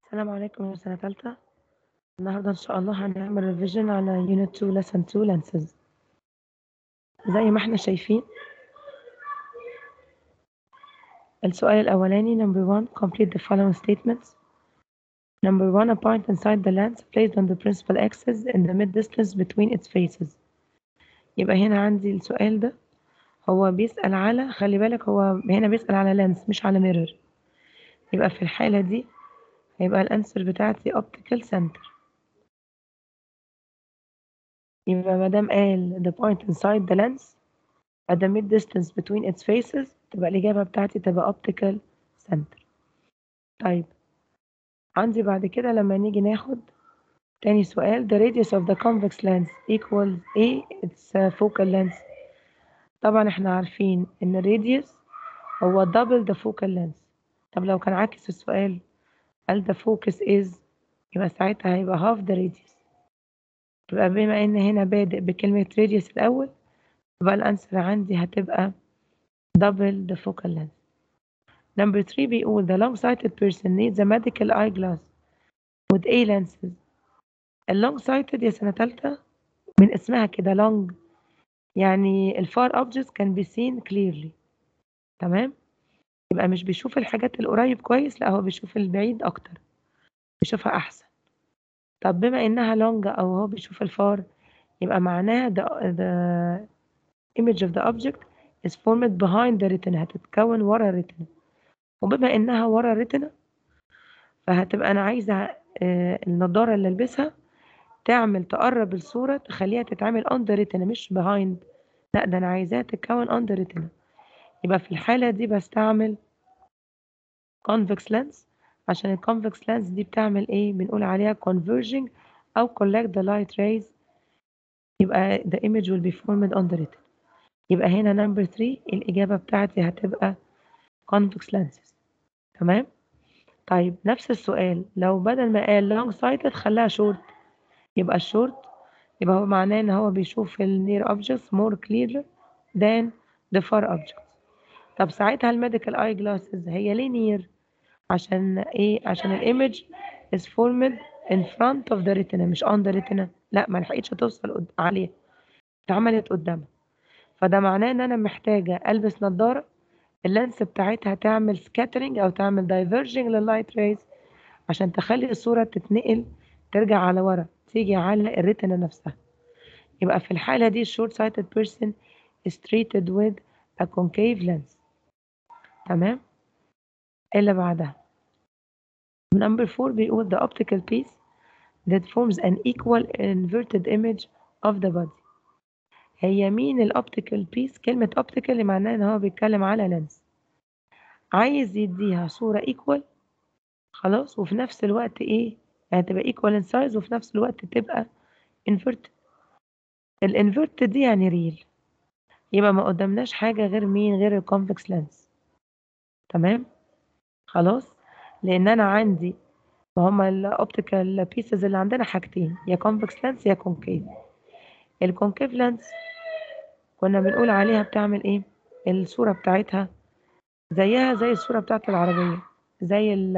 السلام عليكم يا سنة تالتة النهاردة إن شاء الله هنعمل ريفيجن على Unit 2 Lesson 2 Lenses زي ما احنا شايفين السؤال الأولاني number 1 complete the following statements number 1 a point inside the lens placed on the principal axis in the mid distance between its faces يبقى هنا عندي السؤال ده هو بيسأل على خلي بالك هو هنا بيسأل على لينس مش على ميرور يبقى في الحالة دي هيبقى الانسر بتاعتي optical center يبقى مادام قال the point inside the lens at the mid distance between its faces تبقى الإجابة بتاعتي تبقى optical center طيب عندي بعد كده لما نيجي ناخد تاني سؤال the radius of the convex lens equals A its focal length طبعا احنا عارفين ان الراديوس هو double the focal length طب لو كان عكس السؤال قال the focus is يبقى ساعتها هيبقى half the radius يبقى بما ان هنا بادئ بكلمة radius الأول يبقى الأنسر عندي هتبقى double the focal length number three بيقول the long sighted person needs a medical eyeglass with A lenses ال long sighted يا سنة تالتة من اسمها كده long يعني الفار objects can be seen clearly تمام يبقى مش بيشوف الحاجات القريب كويس لا هو بيشوف البعيد اكتر بيشوفها احسن طب بما انها لونج او هو بيشوف الفار يبقى معناها the, the image of the object is formed behind the retina هتتكون ورا الريتنا وبما انها ورا الريتنا فهتبقى انا عايزه آه النضاره اللي البسها تعمل تقرب الصوره تخليها تتعمل on the retina مش behind لا ده انا عايزاها تتكون on the retina يبقى في الحالة دي بستعمل convex lens عشان ال convex lens دي بتعمل ايه بنقول عليها converging أو collect the light rays يبقى the image will be formed on the retina يبقى هنا number 3 الإجابة بتاعتي هتبقى convex lenses تمام طيب نفس السؤال لو بدل ما قال long sighted خلاها short يبقى short يبقى هو معناه ان هو بيشوف ال near objects more clearer than the far objects طب ساعتها الميديكال اي جلاسز هي ليه نير عشان ايه عشان الايمج is formed in front of the retina مش on the retina لا ما لحقتش توصل عليها اتعملت قدامها فده معناه ان انا محتاجه البس نظاره اللينس بتاعتها تعمل سكاترينج او تعمل دايفرجنج لللايت ريز عشان تخلي الصوره تتنقل ترجع على ورا تيجي على الريتنا نفسها يبقى في الحاله دي short sighted person is treated with a concave lens تمام اللي بعدها number four بيقول the optical piece that forms an equal inverted image of the body هي مين الأوبتيكال بيس كلمة optical معناها ان هو بيتكلم على لينس عايز يديها صورة equal خلاص وفي نفس الوقت ايه يعني تبقى equal in size وفي نفس الوقت تبقى inverted الانفرت دي يعني ريل يبقى ما قدامناش حاجة غير مين غير الكونفكس لينس تمام خلاص لان انا عندي ما هما الاوبتيكال بيسز اللي عندنا حاجتين يا كونفكس لينس يا كونكيف الكونكيف لينس كنا بنقول عليها بتعمل ايه الصورة بتاعتها زيها زي الصورة بتاعت العربية زي ال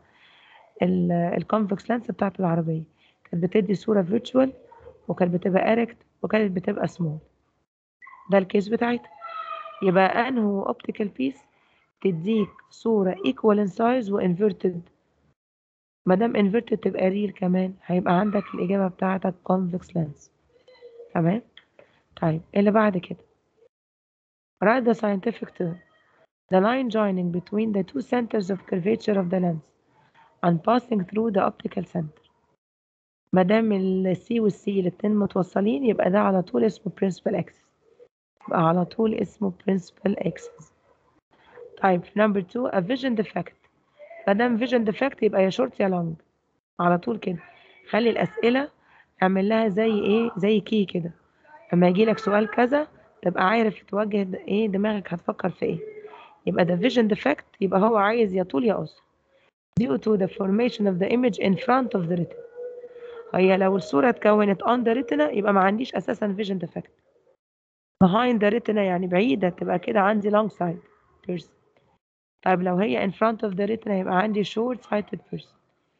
ال الكونفكس لينس بتاعت العربية كانت بتدي صورة فيرتشوال وكانت بتبقى اريكت وكانت بتبقى سمول ده الكيس بتاعتها يبقى انهو اوبتيكال بيس تديك صورة equal in size و inverted مادام inverted تبقى real كمان هيبقى عندك الإجابة بتاعتك convex lens تمام طيب اللي بعد كده write the scientific term the line joining between the two centers of curvature of the lens and passing through the optical center مادام ال C وال C الاتنين متوصلين يبقى ده على طول اسمه principal axis يبقى على طول اسمه principal axis طيب number two a vision defect مادام vision defect يبقى يا short يا long على طول كده خلي الأسئلة اعمل لها زي ايه زي كي كده لما يجي لك سؤال كذا تبقى عارف توجه ايه دماغك هتفكر في ايه يبقى ده vision defect يبقى هو عايز يا طول يا قصر due to the formation of the image in front of the retina هي لو الصورة اتكونت on the retina يبقى ما عنديش أساسا vision defect behind the retina يعني بعيدة تبقى كده عندي long side person طيب لو هي in front of the retina يبقى عندي short sighted person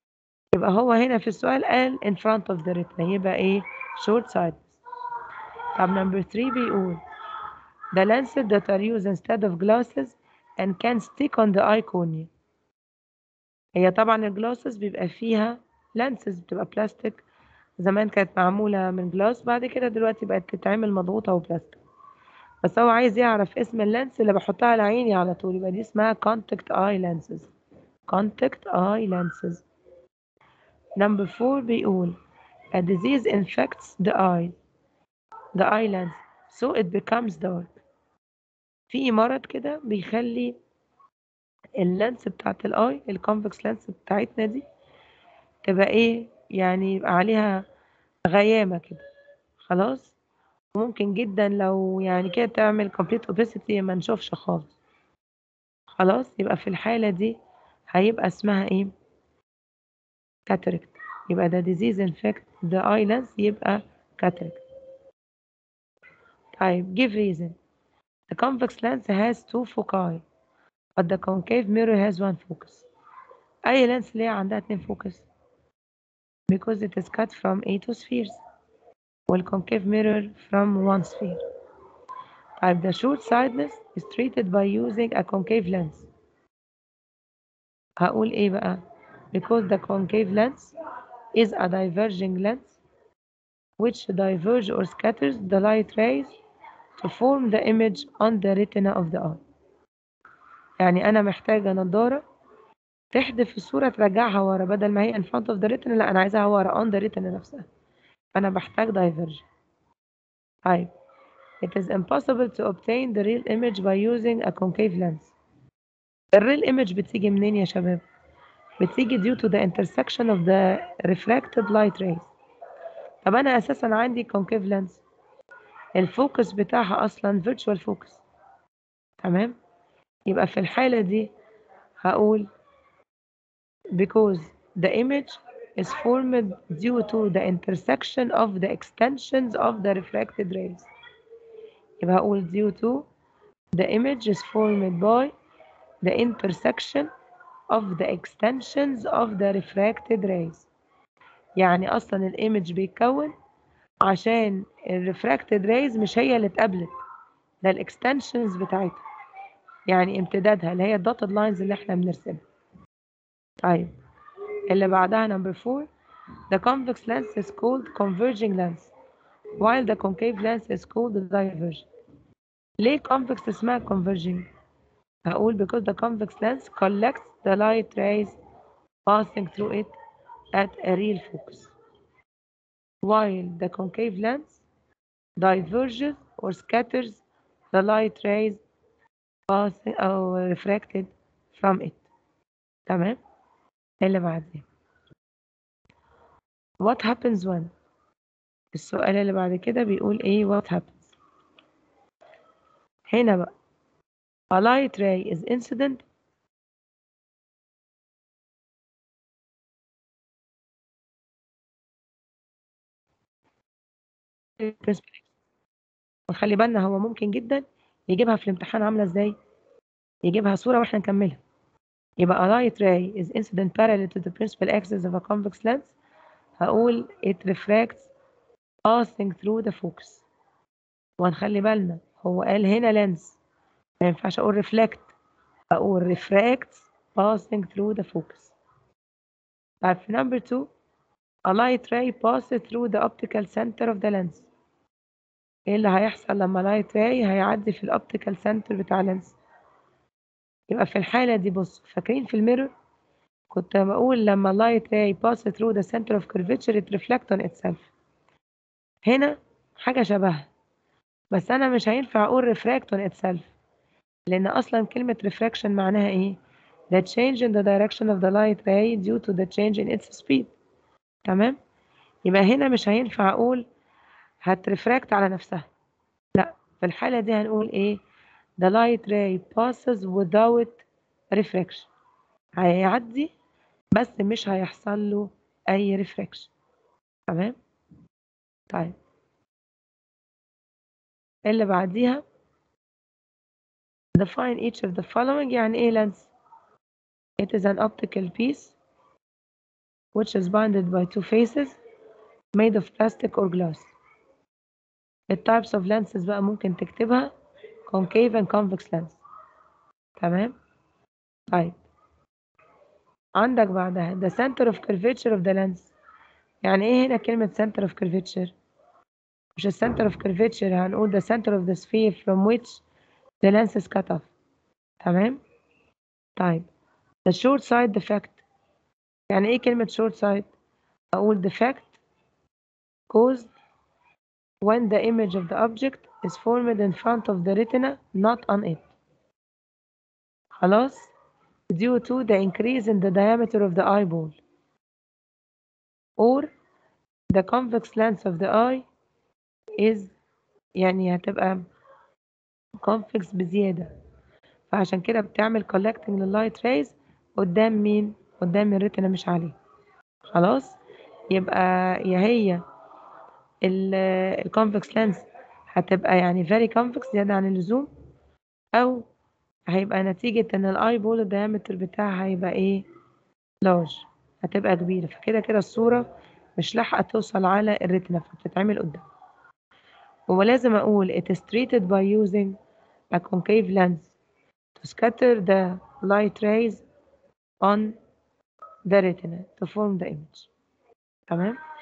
يبقى هو هنا في السؤال قال in front of the retina يبقى ايه short sightedness طب number 3 بيقول the lenses that are used instead of glasses and can stick on the eye cornea هي طبعا الجلاسز بيبقى فيها لانسز بتبقى بلاستيك زمان كانت معمولة من جلاس بعد كده دلوقتي بقت تتعمل مضغوطة وبلاستيك بس هو عايز يعرف اسم اللانس اللي بحطها على عيني على طول يبقى دي اسمها contact eye lenses contact eye lenses number four بيقول a disease infects the eye the eye lens so it becomes dark في مرض كده بيخلي اللانس بتاعت الاي الكونفكس لانس بتاعتنا دي تبقى ايه يعني يبقى عليها غيامة كده خلاص ممكن جدا لو يعني كده تعمل complete opacity ما نشوفش خالص خلاص يبقى في الحالة دي هيبقى اسمها ايه cataract يبقى ده disease infect the eye lens يبقى cataract طيب give reason the convex lens has two foci but the concave mirror has one focus أي لينس ليه عندها اتنين فوكس because it is cut from A two spheres والconcave mirror from one sphere طيب the short sightedness is treated by using a concave lens هقول ايه بقى because the concave lens is a diverging lens which diverge or scatters the light rays to form the image on the retina of the eye يعني أنا محتاجة نضارة تحذف الصورة ترجعها ورا بدل ما هي in front of the retina لا أنا عايزاها ورا on the retina نفسها فأنا بحتاج diverging طيب it is impossible to obtain the real image by using a concave lens الريل image بتيجي منين يا شباب بتيجي due to the intersection of the refracted light rays طب أنا أساسا عندي concave lens الفوكس بتاعها أصلا virtual focus تمام يبقى في الحالة دي هقول because the image is formed due to the intersection of the extensions of the refracted rays يبقى هقول due to the image is formed by the intersection of the extensions of the refracted rays يعني أصلا الإيمج بيتكون عشان الريفراكتد ريز مش هي اللي اتقابلت ده الاكستنشنز بتاعتها يعني امتدادها اللي هي الدوتد لاينز اللي احنا بنرسمها طيب اللي بعدها نمبر 4 the convex lens is called converging lens while the concave lens is called diverging ليه convex اسمها converging هقول because the convex lens collects the light rays passing through it at a real focus while the concave lens diverges or scatters the light rays passing أو refracted from it تمام اللي بعدين what happens when السؤال اللي بعد كده بيقول ايه what happens هنا بقى a light ray is incident وخلي بالنا هو ممكن جدا يجيبها في الامتحان عامله ازاي يجيبها صوره واحنا نكملها يبقى a light ray is incident parallel to the principal axis of a convex lens هقول it refracts passing through the focus وهنخلي بالنا هو قال هنا lens ما ينفعش اقول reflect اقول refracts passing through the focus طيب في number two a light ray passes through the optical center of the lens ايه اللي هيحصل لما light ray هيعدي في الاوبتيكال سنتر بتاع اللينس يبقى في الحالة دي بص فاكرين في الميرور كنت بقول لما light ray passes through the center of curvature it reflects on itself هنا حاجة شبهها بس أنا مش هينفع أقول refract on itself لأن أصلا كلمة refraction معناها إيه؟ the change in the direction of the light ray due to the change in its speed تمام؟ يبقى هنا مش هينفع أقول هترفراكت على نفسها لا في الحالة دي هنقول إيه؟ the light ray passes without refraction هيعدي بس مش هيحصل له أي refraction تمام؟ طيب اللي بعديها define each of the following يعني ايه lens it is an optical piece which is bounded by two faces made of plastic or glass. The types of lenses بقى ممكن تكتبها concave and convex lens. تمام؟ طيب عندك بعدها the center of curvature of the lens. يعني ايه هنا كلمة center of curvature؟ مش ال center of curvature هنقول the center of the sphere from which the lens is cut off. تمام؟ طيب the short side defect يعني ايه كلمة short side؟ أقول defect caused when the image of the object is formed in front of the retina not on it. خلاص due to the increase in the diameter of the eyeball or the convex lens of the eye is يعني هتبقى convex بزيادة فعشان كده بتعمل collecting للlight rays قدام مين؟ قدام الريتنا مش عليه خلاص يبقى يا هي الكونفكس لينس هتبقى يعني very convex زيادة عن اللزوم أو هيبقى نتيجة إن الأي بول الديامتر بتاعها هيبقى إيه لارج هتبقى كبيرة فكده كده الصورة مش لاحقة توصل على الريتنا فبتتعمل قدام ولازم أقول it is treated by using a concave lens to scatter the light rays on the retina to form the image تمام